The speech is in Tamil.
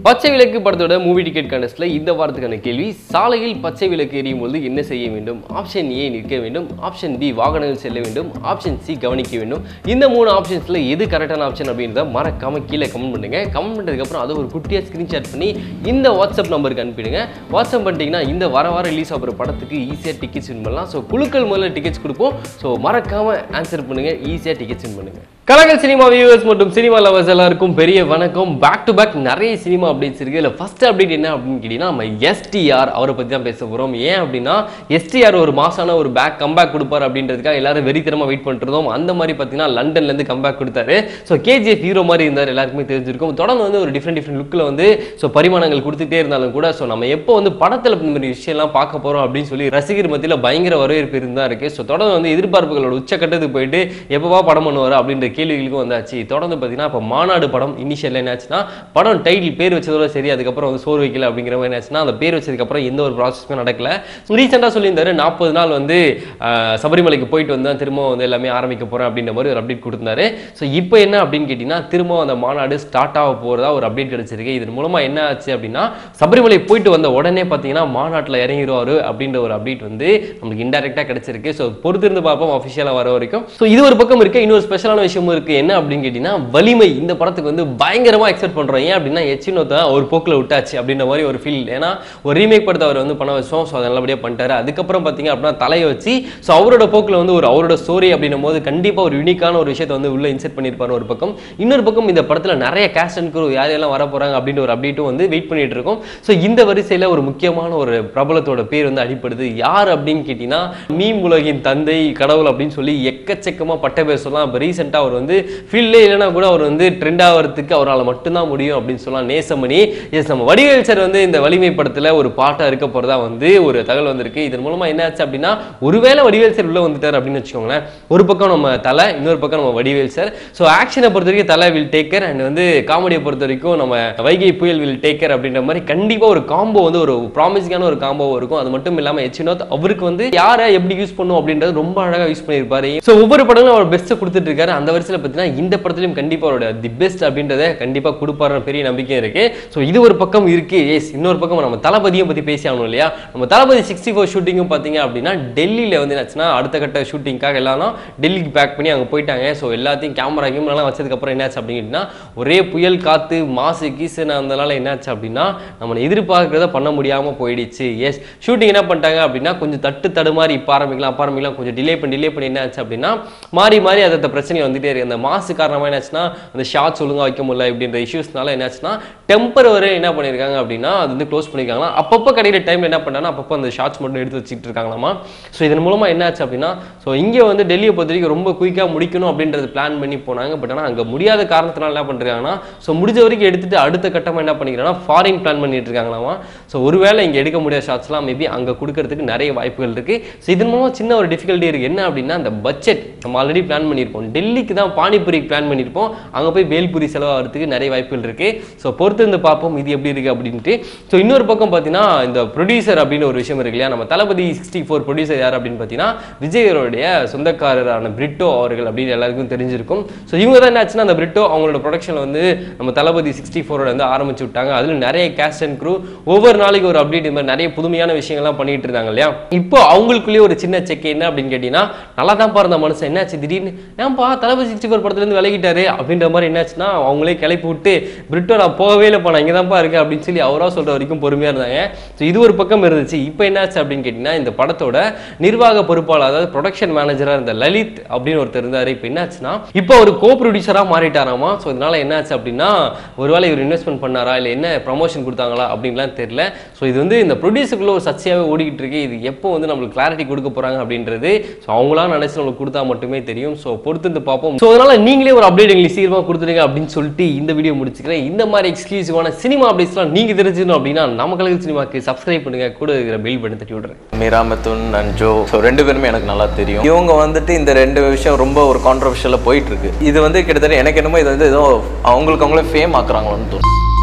பச்சை விளக்கு படத்தோட மூவி டிக்கெட் கண்டஸ்ட்ல இந்த வாரத்துக்கான கேள்வி சாலையில் பச்சை விளக்கு எரியும் போது என்ன செய்ய வேண்டும் ஆப்ஷன் ஏ நிற்க வேண்டும் ஆப்ஷன் பி வாகனங்கள் செல்ல வேண்டும் ஆப்ஷன் சி கவனிக்க வேண்டும் இந்த மூணு ஆப்ஷன்ஸ்ல எது கரெக்டான ஆப்ஷன் அப்படின்றத மறக்காம கீழே கமெண்ட் பண்ணுங்க கமெண்ட் பண்ணதுக்கப்புறம் அதை ஒரு குட்டியாக ஸ்க்ரீன்ஷாட் பண்ணி இந்த வாட்ஸ்அப் நம்பருக்கு அனுப்பிடுங்க வாட்ஸ்அப் பண்ணிட்டீங்கன்னா இந்த வர வாரம் ரிலீஸ் ஆகிற படத்துக்கு ஈஸியாக டிக்கெட்ஸ் வின் பண்ணலாம் ஸோ குழுக்கள் முதல்ல டிக்கெட்ஸ் கொடுப்போம் ஸோ மறக்காம ஆன்சர் பண்ணுங்க ஈஸியாக டிக்கெட்ஸ் வின் பண்ணுங்க கலகல் சினிமா வியூவர்ஸ் மற்றும் சினிமா லவர்ஸ் எல்லாருக்கும் பெரிய வணக்கம் பேக் டு பேக் நிறைய சினிமா அப்டேட்ஸ் இருக்கு இல்லை ஃபர்ஸ்ட் அப்டேட் என்ன அப்படின்னு கேட்டிங்கன்னா நம்ம எஸ்டிஆர் அவரை பற்றி தான் பேச போகிறோம் ஏன் அப்படின்னா எஸ்டிஆர் ஒரு மாசான ஒரு பேக் கம்பேக் கொடுப்பார் அப்படின்றதுக்காக எல்லாரும் வெறித்தனமாக வெயிட் பண்ணிட்டு இருந்தோம் அந்த மாதிரி பார்த்தீங்கன்னா லண்டன்லேருந்து கம்பேக் கொடுத்தாரு ஸோ கேஜிஎஃப் ஹீரோ மாதிரி இருந்தார் எல்லாருக்குமே தெரிஞ்சிருக்கும் தொடர்ந்து வந்து ஒரு டிஃப்ரெண்ட் டிஃப்ரெண்ட் லுக்கில் வந்து ஸோ பரிமாணங்கள் கொடுத்துட்டே இருந்தாலும் கூட ஸோ நம்ம எப்போ வந்து படத்தில் இந்த மாதிரி விஷயம்லாம் பார்க்க போகிறோம் அப்படின்னு சொல்லி ரசிகர் மத்தியில் பயங்கர வரவேற்பு இருந்தா இருக்கு ஸோ தொடர்ந்து வந்து எதிர்பார்ப்புகளோட உச்சக்கட்டத்துக்கு போயிட்டு எப்போவா படம் பண்ணுவார் அப்படின்ற கேள்விகளுக்கும் வந்தாச்சு தொடர்ந்து பார்த்தீங்கன்னா இப்போ மாநாடு படம் இனிஷியல் என்னாச்சுன்னா படம் டைட்டில் பேர் வச்சதோட சரி அதுக்கப்புறம் வந்து சோறு வைக்கல அப்படிங்கிற மாதிரி என்னாச்சுன்னா அந்த பேர் வச்சதுக்கப்புறம் எந்த ஒரு ப்ராசஸுமே நடக்கல ரீசெண்டாக சொல்லியிருந்தாரு நாற்பது நாள் வந்து ஆஹ், சபரிமலைக்கு போயிட்டு வந்தேன் திரும்ப வந்து எல்லாமே ஆரம்பிக்க போகிறேன் அப்படின்ற மாதிரி ஒரு அப்டேட் கொடுத்திருந்தாரு ஸோ இப்போ என்ன அப்படின்னு கேட்டிங்கன்னா திரும்ப அந்த மாநாடு ஸ்டார்ட் ஆக போகிறதா ஒரு அப்டேட் கிடைச்சிருக்கு இதன் மூலமாக என்ன ஆச்சு அப்படின்னா சபரிமலை போயிட்டு வந்த உடனே பார்த்தீங்கன்னா மாநாட்டில் இறங்கிடுவார் அப்படின்ற ஒரு அப்டேட் வந்து நமக்கு இன்டெரக்டாக கிடைச்சிருக்கு ஸோ பொறுத்திருந்து பார்ப்போம் அஃபிஷியலாக வர வரைக்கும் ஸோ இது ஒரு பக்கம் இருக்கு இன்னொரு ஸ்பெஷலான விஷயமும் இருக்கு என்ன அப்படின்னு கேட்டிங்கன்னா வலிமை இந்த படத்துக்கு வந்து பயங்கரமாக எக்ஸ்பெக்ட் பண்ணுறோம் ஏன் அப்படின்னா எச்சினோத்தை ஒரு போக்கில் விட்டாச்சு அப்படின்ற மாதிரி ஒரு ஃபீல் ஏன்னா ஒரு ரீமேக் படத்தை அவர் வந்து பண்ண வச்சோம் ஸோ அதை நல்லபடியாக பண்ணிட்டாரு அதுக்கப்புறம் பார்த்தீங்க அப்படின்னா தலையை வச்சு ஸோ அவரோட போக்கில் வந்து ஒரு அவரோட ஸ்டோரி அப்படின்னும் போது கண்டிப்பாக ஒரு யூனிக்கான ஒரு விஷயத்தை வந்து உள்ள இன்செர்ட் பண்ணியிருப்பாரு ஒரு பக்கம் இன்னொரு பக்கம் இந்த படத்தில் நிறைய கேஸ்ட் அண்ட் crew யார் யாரெல்லாம் வர போகிறாங்க அப்படின்ற ஒரு அப்டேட்டும் வந்து வெயிட் பண்ணிட்டு இருக்கோம் ஸோ இந்த வரிசையில் ஒரு முக்கியமான ஒரு பிரபலத்தோட பேர் வந்து அடிப்படுது யார் அப்படின்னு கேட்டிங்கன்னா மீம் உலகின் தந்தை கடவுள் அப்படின்னு சொல்லி எக்கச்சக்கமாக பட்ட பேர் சொல்லலாம் இப்போ ரீசெண்டாக அவர் வந்து ஃபீல்டே இல்லைன்னா கூட அவர் வந்து ட்ரெண்ட் ஆகிறதுக்கு அவரால் மட்டும்தான் முடியும் அப்படின்னு சொல்லலாம் நேசமணி எஸ் நம்ம வடிவேல் சார் வந்து இந்த வலிமை படத்தில் ஒரு பாட்டாக இருக்க போகிறதா வந்து ஒரு தகவல் வந்திருக்கு இதன் மூலமாக என்ன ஆச்சு அப்படின்னா ஒருவேளை வடிவேல் சார் உள்ள வந்துட்டார் அப்படின்னு வச்சுக்கோங்களேன் ஒரு பக்கம் நம்ம தலை இன்னொரு பக்கம் நம்ம வடிவேல் சார் ஸோ ஆக்ஷனை பொறுத்த வரைக்கும் தலை வில் டேக்கர் அண்ட் வந்து காமெடியை பொறுத்த வரைக்கும் நம்ம வைகை புயல் வில் டேக்கர் அப்படின்ற மாதிரி கண்டிப்பாக ஒரு காம்போ வந்து ஒரு ப்ராமிசிங்கான ஒரு காம்போ இருக்கும் அது மட்டும் இல்லாமல் எச்சினோத் அவருக்கு வந்து யாரை எப்படி யூஸ் பண்ணும் அப்படின்றது ரொம்ப அழகாக யூஸ் பண்ணியிருப்பாரு ஸோ ஒவ்வொரு படங்களும் அவர் பெஸ்ட்டை கொடுத்துட்டு இருக்காரு அந்த வரிசையில் பார்த்தீங்கன்னா இந்த படத்துலையும் கண்டிப்பாக அவரோட தி பெஸ்ட் அப்படின்றத கண்டிப்பாக கொடுப்பாருன்னு பெரிய நம்பிக்கை இருக்கு ஸோ இது ஒரு பக்கம் இருக்கு எஸ் இன்னொரு பக்கம் நம்ம தளபதியும் பற்றி பேசி ஆகணும் இல்லையா நம்ம தளபதி சிக்ஸ்டி ஃபோர் ஷூட்டிங்கும் பார்த்தீங்க அப்படின்னா டெல்லியில் வந்து என்னாச்சுன்னா அடுத்த கட்ட ஷூட்டிங்காக எல்லாரும் டெல்லிக்கு பேக் பண்ணி அங்கே போயிட்டாங்க ஸோ எல்லாத்தையும் கேமரா கேமராலாம் வச்சதுக்கப்புறம் என்னாச்சு அப்படின்னா ஒரே புயல் காற்று மாசு கீசுன்னு அதனால என்னாச்சு அப்படின்னா நம்ம எதிர்பார்க்கிறத பண்ண முடியாமல் போயிடுச்சு எஸ் ஷூட்டிங் என்ன பண்ணிட்டாங்க அப்படின்னா கொஞ்சம் தட்டு தடுமாறி இப்போ ஆரம்பிக்கலாம் அப்போ ஆரம்பிக்கலாம் கொஞ்சம் டிலே பண்ணி டிலே பண்ணி என்ன ஆச்சு அப்படின்னா மாறி மாறி அது அந்த பிரச்சனை வந்துட்டே இருக்கு அந்த மாசு காரணமாக என்னாச்சுன்னா அந்த ஷார்ட்ஸ் ஒழுங்கா வைக்க முடியல இப்படின்ற இஷ்யூஸ்னால என்னாச்சுன்னா டெம்பரவரி என்ன பண்ணியிருக்காங்க அப்படின்னா அது வந்து க்ளோஸ் பண்ணியிருக்காங்களா அப்பப்போ கிடைக்கிற டைம்ல என்ன பண்ணாங்கன்னா அப்பப்போ அந்த ஷார்ட்ஸ் மட்டும் எடுத்து வச்சுட்டு இருக்காங்களாமா ஸோ இதன் மூலமா என்ன ஆச்சு அப்படின்னா ஸோ இங்கே வந்து டெல்லியை பொறுத்த வரைக்கும் ரொம்ப குயிக்காக முடிக்கணும் அப்படின்றது பிளான் பண்ணி போனாங்க பட் ஆனால் அங்கே முடியாத காரணத்தினால என்ன பண்ணிருக்காங்கன்னா ஸோ முடிஞ்ச வரைக்கும் எடுத்துட்டு அடுத்த கட்டமாக என்ன பண்ணிக்கிறாங்கன்னா ஃபாரின் பிளான் பண்ணிட்டு இருக்காங்களாமா ஸோ ஒருவேளை இங்கே எடுக்க முடியாத ஷார்ட்ஸ்லாம் மேபி அங்கே கொடுக்கறதுக்கு நிறைய வாய்ப்புகள் இருக்கு ஸோ இதன் மூலமா சின்ன ஒரு டிஃபிகல்ட்டி இருக்கு என்ன அப்படின்னா அந்த பட்ஜெட் நம்ம ஆல்ரெடி பிளான் பண்ணியிருப்போம் டெல்லிக்கு தான் பானிபூரிக்கு பிளான் பண்ணியிருப்போம் அங்கே போய் பேல்பூரி செலவாகிறதுக்கு நிறைய வாய்ப்புகள் இருக்கு ஸோ பொறுத்து இருந்து பார்ப்போம் இது எப்படி இருக்கு அப்படின்ட்டு ஸோ இன்னொரு பக்கம் பார்த்தீங்கன்னா இந்த ப்ரொடியூசர் அப்படின்னு ஒரு விஷயம் இருக்கு இல்லையா நம்ம தளபதி சிக்ஸ்டி ஃபோர் ப்ரொடியூசர் யார் அப்படின்னு பார்த்தீங்கன்னா விஜயருடைய சொந்தக்காரரான பிரிட்டோ அவர்கள் அப்படின்னு எல்லாருக்கும் தெரிஞ்சிருக்கும் ஸோ இவங்க தான் என்னாச்சுன்னா அந்த பிரிட்டோ அவங்களோட ப்ரொடக்ஷன் வந்து நம்ம தளபதி சிக்ஸ்டி ஃபோரோட வந்து ஆரம்பிச்சு விட்டாங்க அதில் நிறைய கேஸ்ட் அண்ட் க்ரூ ஒவ்வொரு நாளைக்கு ஒரு அப்டேட் இந்த மாதிரி நிறைய புதுமையான விஷயங்கள்லாம் பண்ணிட்டு இருந்தாங்க இல்லையா இப்போ அவங்களுக்குள்ளேயே ஒரு சின்ன செக் என்ன அப்படின்னு கேட்டீங்கன்னா நல்லா தான் இருந்த மனுஷன் என்னாச்சு திடீர்னு ஏன்பா தளபதி சிக்ஸ்டி ஃபோர் படத்துலேருந்து விலகிட்டாரு அப்படின்ற மாதிரி என்னாச்சுன்னா அவங்களே கிளப்பி விட்டு பிரிட்டோ நான் போகவே இல்லைப்பா நான் இங்கே தான்ப்பா இருக்கேன் அப்படின்னு சொல்லி அவரா சொல்ற வரைக்கும் பொறுமையாக இருந்தாங்க ஸோ இது ஒரு பக்கம் இருந்துச்சு இப்போ என்னாச்சு அப்படின்னு கேட்டிங்கன்னா இந்த படத்தோட நிர்வாக பொறுப்பாளர் அதாவது ப்ரொடக்ஷன் மேனேஜராக இருந்த லலித் அப்படின்னு ஒருத்தர் இருந்தார் இப்போ என்னாச்சுன்னா இப்போ ஒரு கோ ப்ரொடியூசராக மாறிட்டாராமா ஸோ இதனால என்னாச்சு அப்படின்னா ஒருவேளை இவர் இன்வெஸ்ட்மெண்ட் பண்ணாரா இல்லை என்ன ப்ரமோஷன் கொடுத்தாங்களா அப்படின்லாம் தெரியல ஸோ இது வந்து இந்த ப்ரொடியூசருக்குள்ள ஒரு சர்ச்சையாகவே ஓடிக்கிட்டு இருக்கு இது எப்போ வந்து நம்மளுக்கு கிளாரிட்டி கொடுக்க போறாங்க அப்படின்றது ஸோ அவங்களா நினைச்சு நம்மளுக்கு கொடுத்தா மட்டுமே தெரியும் ஸோ பொறுத்து வந்து பார்ப்போம் ஸோ அதனால நீங்களே ஒரு அப்டேட் எங்களுக்கு சீக்கிரமாக கொடுத்துருங்க அப்படின்னு சொல்லிட்டு இந்த வீடியோ முடிச்சுக்கிறேன் இந்த மாதிரி எக்ஸ்க்ளூசிவான சினிமா அப்டேட்ஸ்லாம் நீங்க தெரிஞ்சுக்கணும் அப்படின்னா நம்ம கலகு சினிமாக்கு சப்ஸ்கிரைப் பண்ணுங்க கூட இருக்கிற பெல் பட்டன் தட்டி விடுறேன் மீரா மிதுன் அண்ட் ஜோ ஸோ ரெண்டு பேருமே எனக்கு நல்லா தெரியும் இவங்க வந்துட்டு இந்த ரெண்டு விஷயம் ரொம்ப ஒரு கான்ட்ரவர்ஷியலாக போயிட்டு இருக்கு இது வந்து கிட்டத்தட்ட எனக்கு என்னமோ இது வந்து ஏதோ அவங்களுக்கு அவங்களே ஃபேம் ஆக்குறாங்களோன்னு தோணும்